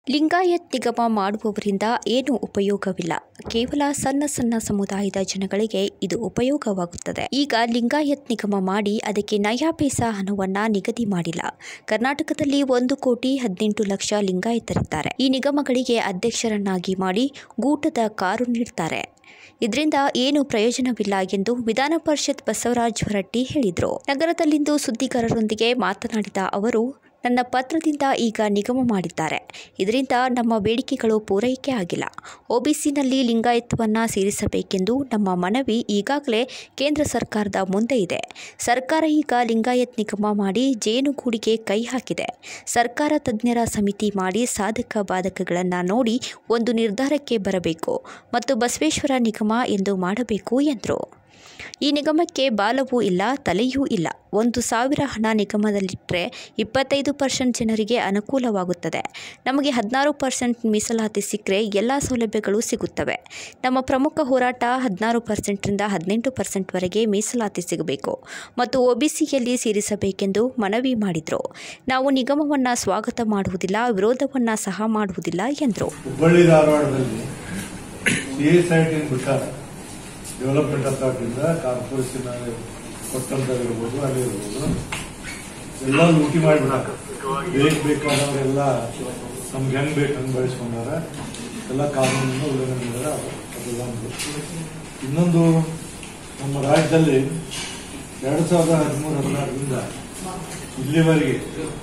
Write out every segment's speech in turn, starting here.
ಲಿಂಗಾಯತ್ ನಿಗಮ ಮಾಡುವವರಿಂದ ಏನೂ ಉಪಯೋಗವಿಲ್ಲ ಕೇವಲ ಸಣ್ಣ ಸಣ್ಣ ಸಮುದಾಯದ ಜನಗಳಿಗೆ ಇದು ಉಪಯೋಗವಾಗುತ್ತದೆ ಈಗ ಲಿಂಗಾಯತ್ ನಿಗಮ ಮಾಡಿ ಅದಕ್ಕೆ ನಯಾ ಪೈಸಾ ಹಣವನ್ನ ನಿಗದಿ ಮಾಡಿಲ್ಲ ಕರ್ನಾಟಕದಲ್ಲಿ ಒಂದು ಕೋಟಿ ಹದಿನೆಂಟು ಲಕ್ಷ ಲಿಂಗಾಯತರಿದ್ದಾರೆ ಈ ನಿಗಮಗಳಿಗೆ ಅಧ್ಯಕ್ಷರನ್ನಾಗಿ ಮಾಡಿ ಗೂಟದ ಕಾರು ನೀಡ್ತಾರೆ ಇದರಿಂದ ಏನು ಪ್ರಯೋಜನವಿಲ್ಲ ಎಂದು ವಿಧಾನ ಪರಿಷತ್ ಬಸವರಾಜ ಹೊರಟ್ಟಿ ಹೇಳಿದರು ನಗರದಲ್ಲಿಂದು ಸುದ್ದಿಗಾರರೊಂದಿಗೆ ಮಾತನಾಡಿದ ಅವರು ನನ್ನ ಪತ್ರದಿಂದ ಈಗ ನಿಗಮ ಮಾಡಿದ್ದಾರೆ ಇದರಿಂದ ನಮ್ಮ ಬೇಡಿಕೆಗಳು ಪೂರೈಕೆ ಆಗಿಲ್ಲ ಒಬಿಸಿನಲ್ಲಿ ಲಿಂಗಾಯತ್ವನ್ನ ಸೇರಿಸಬೇಕೆಂದು ನಮ್ಮ ಮನವಿ ಈಗಾಗಲೇ ಕೇಂದ್ರ ಸರ್ಕಾರದ ಮುಂದೆ ಇದೆ ಸರ್ಕಾರ ಈಗ ಲಿಂಗಾಯತ್ ನಿಗಮ ಮಾಡಿ ಜೇನುಗೂಡಿಗೆ ಕೈ ಹಾಕಿದೆ ಸರ್ಕಾರ ತಜ್ಞರ ಸಮಿತಿ ಮಾಡಿ ಸಾಧಕ ಬಾಧಕಗಳನ್ನು ನೋಡಿ ಒಂದು ನಿರ್ಧಾರಕ್ಕೆ ಬರಬೇಕು ಮತ್ತು ಬಸವೇಶ್ವರ ನಿಗಮ ಎಂದು ಮಾಡಬೇಕು ಎಂದರು ಈ ನಿಗಮಕ್ಕೆ ಬಾಲವೂ ಇಲ್ಲ ತಲೆಯೂ ಇಲ್ಲ ಒಂದು ಸಾವಿರ ಹಣ ನಿಗಮದಲ್ಲಿಟ್ಟರೆ ಇಪ್ಪತ್ತೈದು ಪರ್ಸೆಂಟ್ ಜನರಿಗೆ ಅನುಕೂಲವಾಗುತ್ತದೆ ನಮಗೆ ಹದಿನಾರು ಪರ್ಸೆಂಟ್ ಮೀಸಲಾತಿ ಸಿಕ್ಕರೆ ಎಲ್ಲ ಸೌಲಭ್ಯಗಳು ಸಿಗುತ್ತವೆ ನಮ್ಮ ಪ್ರಮುಖ ಹೋರಾಟ ಹದಿನಾರು ಪರ್ಸೆಂಟ್ರಿಂದ ಹದಿನೆಂಟು ಪರ್ಸೆಂಟ್ವರೆಗೆ ಮೀಸಲಾತಿ ಸಿಗಬೇಕು ಮತ್ತು ಒಬಿಸಿಯಲ್ಲಿ ಸೇರಿಸಬೇಕೆಂದು ಮನವಿ ಮಾಡಿದರು ನಾವು ನಿಗಮವನ್ನು ಸ್ವಾಗತ ಮಾಡುವುದಿಲ್ಲ ವಿರೋಧವನ್ನು ಸಹ ಮಾಡುವುದಿಲ್ಲ ಎಂದರು ಹುಬ್ಬಳ್ಳಿ ಧಾರವಾಡದಲ್ಲಿ ಸಿ ಎಸ್ ಐ ಟಿ ಬಿಟ್ಟಾರೆ ಡೆವಲಪ್ಮೆಂಟ್ ಅಥಾರಿಟಿಯಿಂದ ಕಾರ್ಪೊರೇಷನ್ ಕೊಟ್ಟಂತಲ್ಲಿರ್ಬೋದು ಅಲ್ಲಿರ್ಬೋದು ಎಲ್ಲ ಲೂಟಿ ಮಾಡಿಬಿಟ್ಟಾರ ಬೇಕ್ ಬೇಕಾದವರೆಲ್ಲ ನಮ್ಗೆ ಹೆಂಗ್ ಬೇಕು ಹಂಗೆ ಬೆಳೆಸ್ಕೊಂಡಾರ ಎಲ್ಲ ಕಾನೂನನ್ನು ಉಲ್ಲಂಘನೆ ಮಾಡಿದಾರೆ ಅದು ಒಂದು ಇನ್ನೊಂದು ನಮ್ಮ ರಾಜ್ಯದಲ್ಲಿ ಎರಡು ಸಾವಿರದ ಹದಿಮೂರು ಹದಿನಾರರಿಂದ ಇಲ್ಲಿವರೆಗೆ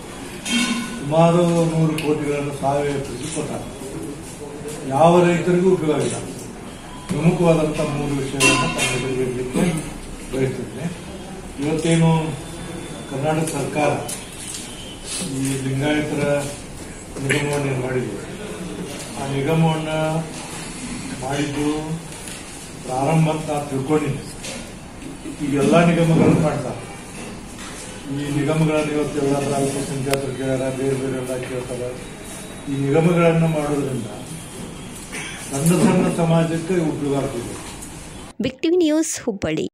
ಸುಮಾರು ನೂರು ಕೋಟಿಗಳನ್ನು ಸಾವಯವ ಕೃಷಿ ಕೊಟ್ಟಾರೆ ಯಾವ ರೈತರಿಗೂ ಉಪಯೋಗ ಇಲ್ಲ ಪ್ರಮುಖವಾದಂಥ ಮೂರು ವಿಷಯಗಳನ್ನು ತಮ್ಮ ಎದುರಿಗೆ ಇಡಲಿಕ್ಕೆ ಬಯಸ್ತಿದ್ದೇನೆ ಇವತ್ತೇನು ಕರ್ನಾಟಕ ಸರ್ಕಾರ ಈ ಲಿಂಗಾಯತರ ನಿಗಮವನ್ನು ಏನ್ ಮಾಡಿದೆ ಆ ನಿಗಮವನ್ನು ಮಾಡಿದ್ದು ಪ್ರಾರಂಭ ಅಂತ ನಾನು ತಿಳ್ಕೊಂಡಿದ್ದೆ ಈಗ ಎಲ್ಲ ನಿಗಮಗಳನ್ನು ಮಾಡ್ತಾರೆ ಈ ನಿಗಮಗಳನ್ನು ಇವತ್ತು ಎಲ್ಲ ಅಲ್ಪಸಂಖ್ಯಾತರು ಕೇಳ್ಯಾರ ಬೇರೆ ಬೇರೆ ಎಲ್ಲ ಕೇಳ್ತಾರೆ ಈ ನಿಗಮಗಳನ್ನು ಮಾಡೋದ್ರಿಂದ ಸಣ್ಣ ಸಣ್ಣ ಸಮಾಜಕ್ಕೆ ಉಪಯೋಗ ಆಗ್ತಿದೆ ಬಿಗ್ ಟಿವಿ ನ್ಯೂಸ್ ಹುಬ್ಬಳ್ಳಿ